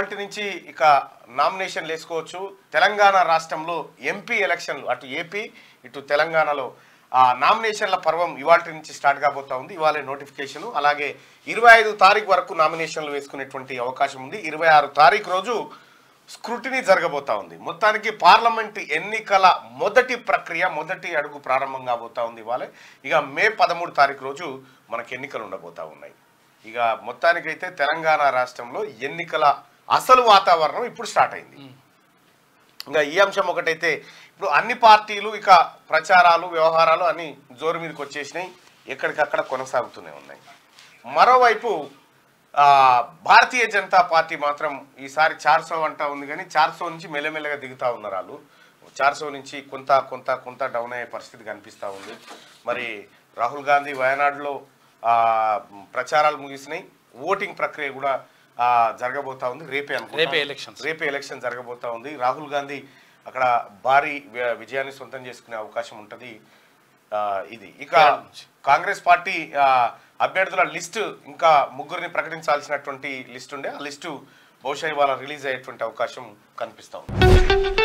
ఇవాళ నుంచి ఇక నామినేషన్లు వేసుకోవచ్చు తెలంగాణ రాష్ట్రంలో ఎంపీ ఎలక్షన్లు అటు ఏపీ ఇటు తెలంగాణలో ఆ నామినేషన్ల పర్వం ఇవాళ నుంచి స్టార్ట్ కాబోతా ఉంది ఇవాళ నోటిఫికేషన్ అలాగే ఇరవై ఐదు తారీఖు వరకు నామినేషన్లు వేసుకునేటువంటి అవకాశం ఉంది ఇరవై ఆరు తారీఖు రోజు స్క్రూటినీ జరగబోతా ఉంది మొత్తానికి పార్లమెంట్ ఎన్నికల మొదటి ప్రక్రియ మొదటి అడుగు ప్రారంభం కాబోతా ఉంది ఇవాళ ఇక మే పదమూడు తారీఖు రోజు మనకి ఎన్నికలు ఉండబోతా ఉన్నాయి ఇక మొత్తానికైతే తెలంగాణ రాష్ట్రంలో ఎన్నికల అసలు వాతావరణం ఇప్పుడు స్టార్ట్ అయింది ఇంకా ఈ అంశం ఒకటైతే ఇప్పుడు అన్ని పార్టీలు ఇక ప్రచారాలు వ్యవహారాలు అన్ని జోరు మీదకి వచ్చేసినాయి ఎక్కడికక్కడ కొనసాగుతూనే ఉన్నాయి మరోవైపు ఆ, భారతీయ జనతా పార్టీ మాత్రం ఈసారి చార్సో అంటా ఉంది కానీ చార్సో నుంచి మెల్లమెల్లగా దిగుతా ఉన్నారు వాళ్ళు చార్సో నుంచి కొంత కొంత కొంత డౌన్ అయ్యే పరిస్థితి కనిపిస్తూ ఉంది మరి రాహుల్ గాంధీ వయనాడులో ఆ, ప్రచారాలు ముగిసినాయి ఓటింగ్ ప్రక్రియ కూడా ఆ, జరగబోతా ఉంది రేపే అనుకుంటా. రేపే elections. రేపే ఎలక్షన్ జరగబోతా ఉంది రాహుల్ గాంధీ అక్కడ భారీ వి- విజయాన్ని సొంతం చేసుకునే అవకాశం ఉంటుంది ఆ, ఇది ఇక కాంగ్రెస్ పార్టీ ఆ, అభ్యర్థుల లిస్ట్ ఇంకా ముగ్గురిని ప్రకటించాల్సినటువంటి లిస్ట్ ఉండే ఆ లిస్టు బహుశా ఇవాళ రిలీజ్ అయ్యేటువంటి అవకాశం కనిపిస్తా ఉంది